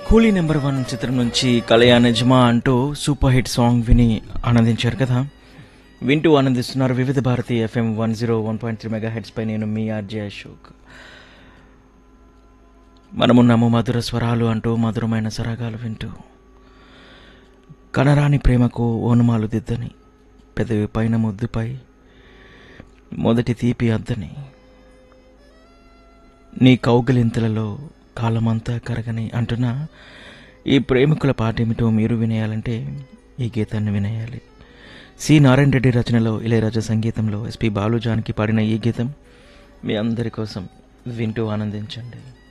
కూలీ number one చిత్రం నుంచి కలయా నిజమా అంటూ సూపర్ హిట్ సాంగ్ విని ఆనందించారు కదా వింటూ ఆనందిస్తున్నారు Vividh Bharati FM one zero one point three mega hertz పై నేను మీ ఆర్జే అశోక్ మనమున్నాము మధుర స్వరాలు అంటూ మధురమైన సరాగాలు వింటూ కనరాని ప్రేమకు ఓనుమాలు దిద్దని పెదవి పైన ముద్దుపై మొదటి తీపి అద్దని నీ కౌగిలింతలలో కాలమంతా కరగని అంటున్న ఈ ప్రేమికుల పాటేమిటో మీరు వినేయాలంటే ఈ గీతాన్ని వినేయాలి సి నారాయణ రెడ్డి రచనలో ఇళయరాజా సంగీతంలో ఎస్పి బాలు జానకి పాడిన ఈ గీతం మీ అందరి కోసం వింటూ ఆనందించండి